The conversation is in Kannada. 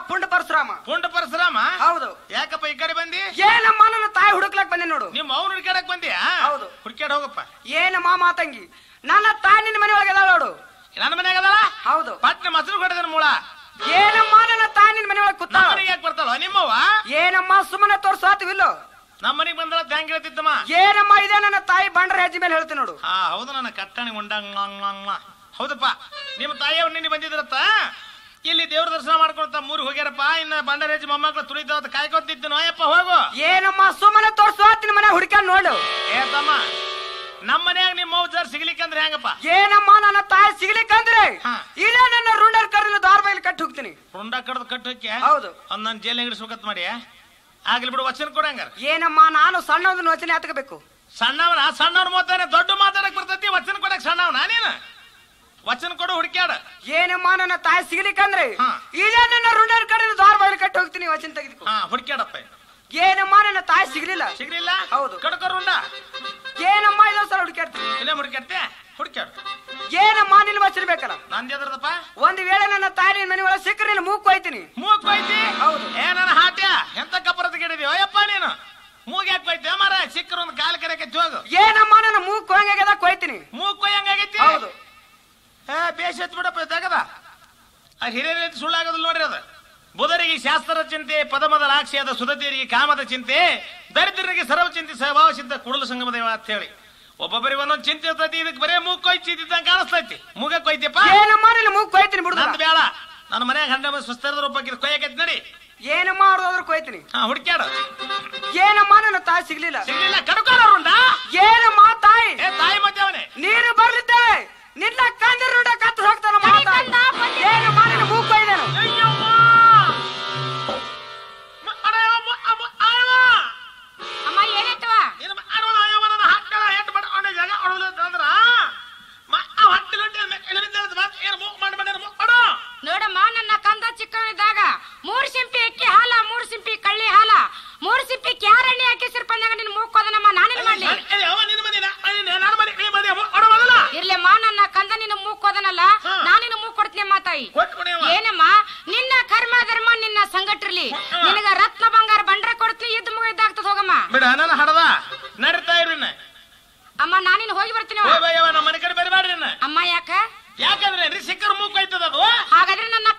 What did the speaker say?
ಪುಂಡ ಪರಶುರಾಮ ಪುಂಡ ಪರಶುರಾಮ ಹೌದು ಯಾಕಪ್ಪ ಈ ಕಡೆ ಬಂದಿ ಏನಮ್ಮ ನನ್ನ ತಾಯಿ ಹುಡುಕ್ಲಕ್ ಬಂದೆ ನೋಡು ನಿಮ್ಮ ಅವ್ನ ಹುಡ್ಕ್ಯಾಡಕ್ ಬಂದಿಯಾ ಹೌದು. ಹುಡ್ಕ್ಯಾಡ ಹೋಗಪ್ಪ ಏನಮ್ಮ ಮಾತಂಗಿ ನನ್ನ ತಾಯಿ ನಿನ್ನ ಮನೆ ಒಳಗೆ ಅದಾಳ ನೋಡು ನನ್ನ ಮನ್ಯಾಗ ಅದಲ್ಲ ಹೌದು ಪಟ್ನ ಮೊಸರು ಕೊಡದ್ರ ಮೂಳ ಏನಮ್ಮ ನನ್ನ ತಾಯಿ ನಿನ್ನ ಮನೆ ಒಳಗೆ ನಮ್ಮ ಕೂತಾಳ ಮನೆಗೆ ಯಾಕೆ ಬರ್ತಾಳ ನಿಮ್ಮವ್ವ ಏನಮ್ಮ ಸುಮ್ಮನೆ ತೋರ್ಸಾತಿವಿಲ್ಲೋ ನಮ್ಮ ಮನೆಗೆ ಬಂದಳ ಹೆಂಗ್ ಹೇಳ್ತಿದ್ದಮ್ಮ ಏನಮ್ಮ ಇದೆ ನನ್ನ ತಾಯಿ ಬಂಡ್ರ ಹೆಜ್ಜೆ ಮೇಲೆ ಹೇಳ್ತೀನಿ ನೋಡು ಹಾ ಹೌದು ನನ್ನ ಕಟ್ಟಣೆ ಉಂಡಂಗ ಹೌದಪ್ಪ ನಿಮ್ಮ ತಾಯಿಯವ್ರು ನಿನ್ನೆ ಬಂದಿದ್ರತ್ತ ಇಲ್ಲಿ ದೇವ್ರ ದರ್ಶನ ಮಾಡ್ಕೊಳ್ತಾ ಮೂರಿಗೆ ಹೋಗ್ಯಾರಪ್ಪ ಇನ್ನ ಬಂಡರೇಜ್ ಮೊಮ್ಮಕ್ಳು ತುಳಿತಾವ ಕಾಯ್ಕೊತಿದ್ದು ನೋಯಪ್ಪ ಹೋಗು ಏನಮ್ಮ ಸುಮ್ಮನೆ ತೋರ್ಸಾತಿನ ಮನೆ ಹುಡುಕ್ಯಾನ್ ನೋಡು ಏ ತಮ್ಮ ನಮ್ಮ ಮನ್ಯಾಗ ನಿಮ್ಮ ಮೌಜಾರ್ ಸಿಗ್ಲಿಕ್ಕಂದ್ರೆ ಹೆಂಗಪ್ಪ ಏನಮ್ಮ ನನ್ನ ತಾಯಿ ಸಿಗ್ಲಿಕ್ಕಂದ್ರೆ ಹಾ. ಇಲ್ಲೇ ನನ್ನ ರೂಢರ್ ಕರೆದು ದಾರ ಮೇಲೆ ಕಟ್ಟಿ ಹೋಗ್ತೀನಿ ರುಂಡ ಕಡ್ದು ಕಟ್ಟು ಹೋಗ್ಯ ಹೌದು ಅವ್ನ್ ನಾನು ಜೈಲ್ ಹಿಡಿಸ್ಬೇಕತ್ ಮಾಡಿ ಆಗ್ಲಿ ಬಿಡು ವಚನ ಕೊಡಂಗಾರ ಏನಮ್ಮ ನಾನು ಸಣ್ಣದನ್ನ ವಚನೆ ಹತ್ಕೋಬೇಕು ಸಣ್ಣವನ ಸಣ್ಣವ್ನ ಮಾತಾನೆ ದೊಡ್ಡ ಮಾತಾಡಕ್ ಬರ್ತೈತಿ ವಚನ ಕೊಡಕ್ ಸಣ್ಣವನ ನೀನು ವಚನ ಕೊಡು ಹುಡುಕ್ಯಾಡ ಏನಮ್ಮ ನನ್ನ ತಾಯಿ ಸಿಗ್ಲಿಕ್ಕಂದ್ರೆ ಹಾ. ಇಲ್ಲೇ ನನ್ನ ರೂಢರ್ ಕರೆದು ದಾರ ಮೇಲೆ ಕಟ್ಟಿ ಹೋಗ್ತೀನಿ ವಚನ ತೆಗೆದುಕೊ ಹಾ ಹುಡುಕ್ಯಾಡಪ್ಪ ಏನಮ್ಮ ನನ್ನ ತಾಯಿ ಸಿಗ್ಲಿಲ್ಲ ಸಿಗ್ಲಿಲ್ಲ ಹೌದು. ಕಡ್ಕೊ ರುಂಡ ಏನಮ್ಮ ಇದೊಂದ್ ಸಲ ಹುಡುಕ್ಯಾಡ್ತೀನಿ ಇಲ್ಲೇ ಹುಡುಕ್ಯಾಡ್ತೆ ಹುಡುಕ್ಯಾಡ ಏನಮ್ಮ ನಿನ್ನ ವಚನ ಬೇಕಲ್ಲ ನಂದ್ ಎದ್ರದಪ್ಪ ಒಂದ್ ವೇಳೆ ನನ್ನ ತಾಯಿ ನಿನ್ನ ಮನೆ ಒಳಗೆ ಸಿಕ್ಕರೆ ನಿನ್ನ ಮೂಗ್ ಕೊಯ್ತೀನಿ ಮೂಗ್ ಕೊಯ್ತಿ ಹೌದು. ಏ ನನ್ನ ಹಾಟ್ಯ ಎಂತ ಕಪ್ಪರದ ಗಿಡಿದಿ ಅಯ್ಯಪ್ಪ ನೀನು ಮೂಗ್ ಯಾಕೆ ಕೊಯ್ತಿ ಮರ ಸಿಕ್ಕರ ಒಂದು ಕಾಲ್ ಕರೆಕೆ ಹೋಗು ಏನಮ್ಮ ನನ್ನ ಮೂಗ್ ಕೊಯ್ಯಂಗಾಗ್ಯದ ಕೊಯ್ತೀನಿ ಮೂಗ್ ಕೊಯ್ಯಂಗಾಗೈತಿ ಹೌದು ಏ ಬೇಷ್ ಎತ್ ಬಿಡಪ್ಪ ತೆಗದ ಅದು ಹಿರಿಯರ ಸುಳ್ಳಾಗೋದಿಲ್ಲ ನೋಡ್ರಿ ಅದು ಬುಧರಿಗೆ ಶಾಸ್ತ್ರದ ಚಿಂತೆ ಪದಮದ ಲಾಕ್ಷಿಯಾದ ಸುಧತಿಯರಿಗೆ ಕಾಮದ ಚಿಂತೆ ದರಿದ್ರರಿಗೆ ಸರ್ವ ಚಿಂತೆ ಸ್ವಭಾವ ಸಿದ್ಧ ಕುಡಲ ಸಂಗಮ ದೇವ ಅಂತ ಹೇಳಿ ಒಬ್ಬೊಬ್ಬರಿಗೆ ಒಂದೊಂದು ಚಿಂತೆ ಇರ್ತೈತಿ ಇದಕ್ಕೆ ಬರೇ ಮೂಗ್ ಕೊಯ್ತಿ ಇದ್ದಂಗೆ ಕಾಣಿಸ್ತೈತಿ ಮೂಗ ಕೊಯ್ತಿಯಪ್ಪ ಏನಮ್ಮ ನಿನ್ನ ಮೂಗ್ ಕೊಯ್ತೀನಿ ಬಿಡುದ ನಂದು ಬೇಡ ನನ್ನ ಮನ್ಯಾಗ ಹಂಡ ಸುಸ್ತರದ ರೂಪಕ್ಕೆ ಕೊಯ್ಯಕೈತಿ ನಡಿ ಏನಮ್ಮ ಅವ್ರದಾದ್ರು ಕೊಯ್ತೀನಿ ಹಾ ಹುಡುಕ್ಯಾಡ ಏನಮ್ಮ ನನ್ನ ತಾಯಿ ಸಿಗ್ಲಿಲ್ಲ ಸಿಗ್ಲಿಲ್ಲ ಕಡ್ಕೊಳ್ಳೋರುಂಡ ಏನಮ್ಮ ತಾಯಿ ಏ ತಾಯಿ ಮತ್ತೆ ಅವನೇ ನೀನು ಬರ್ಲಿದ್ದೇವೆ ನಿನ್ನ ಕಂದಿರ ರೂಢ ಕತ್ತು ಹೋಗ್ತಾನ ಮಾತಾಡಿ ಏನಮ್ಮ ನಿನ್ನ ಮೂಗ್ ಕೊಯ್ದೇನು ಅಯ್ಯವ್ವ! ಮ- ಅರೆ, ಅಮ್ಮ- ಅಮ್ಮ- ಅಯ್ಯವ್ವ! ಅಮ್ಮ ಏನಾಯ್ತವ ನೀನು ಮ- ಅರವಣ ಅಯ್ಯವ್ವ ನನ್ನ ಹಕ್ಕಳ ಹೆಟ್ ಬಡ ಅವನ ಜಾಗ ಹೊಡಲು ಅಂದ್ರ ಮ- ಆ ಹೊಟ್ಟಿಲೊಟ್ಟಿ ಮೆ- ಎಳಬಿದ್ದಾಳದ ಮಾತ್ ಏನ್ ಮೂಗ್ ಮಾಡಿ ಮಾಡ್ಯಾರ ಮೂಗ್ ಮಾಡು. ನೋಡಮ್ಮ ನನ್ನ ಕಂದ ಚಿಕ್ಕವನಿದ್ದಾಗ ಮೂರ್ ಸಿಂಪಿ ಅಕ್ಕಿ ಹಾಲ ಮೂರ್ ಸಿಂಪಿ ಕಳ್ಳಿ ಹಾಲ ಮೂರ್ ಸಿಂಪಿ ಕ್ಯಾರಣಿ ಹಾಕಿ ಸಿರ್ಪಂದಾಗ ನಿನ್ ಮೂಕೋದನಮ್ಮ ನಾನೇನ್ ಮಾಡ್ಲಿ ಏ, ಅವ್ವ ನಿನ್ನ ಮನೆನ? ಅಯ್ಯ, ನಾನು ಮನೆ ನೀ ಮನೆ ಮೂಗ್ ಮಾಡು ಮೊದಲ. ಇರ್ಲಮ್ಮ ನನ್ನ ಕಂದ ನಿನ್ನ ಮೂಕೋದನಲ್ಲ ಹಾ. ನಾನಿನ ಮೂಗ್ ಕೊಡ್ತೀನಿ ಅಮ್ಮ ತಾಯಿ ಕೊಟ್ಟು ಬಿಡಿ ಅವ್ವ. ಏನಮ್ಮ ನಿನ್ನ ಕರ್ಮ ಧರ್ಮ ನಿನ್ನ ಸಂಗಟ್ರಲಿ ಹಾ. ನಿನಗ ರತ್ನ ಬಂಗಾರ ಬಂಡ್ರ ಕೊಡ್ತೀನಿ ಇದ್ ಮುಗ ಇದ್ದಾಗ್ತದ ಹೋಗಮ್ಮ ಬಿಡ ನನ್ನ ಹಡದ ನಡೀತಾ ಇರ್ರಿ ಇನ್ನ. ಅಮ್ಮ ನಾನಿನ್ ಹೋಗಿ ಬರ್ತೀನಿ ಅವ್ವ. ಹೋಯ್ ಬಯ್ಯವ್ವ, ನಮ್ಮ ಮನೆ ಕಡೆ ಬರಬೇಡ್ರಿ ಇನ್ನ. ಅಮ್ಮ ಯಾಕ ಯಾಕಂದ್ರೆ ರೀ ಸಿಕ್ಕರ್ ಮೂಗ್ ಕೊಯ್ತದ ಅದು ಹಾಗಾದ್ರೆ ನನ್ನ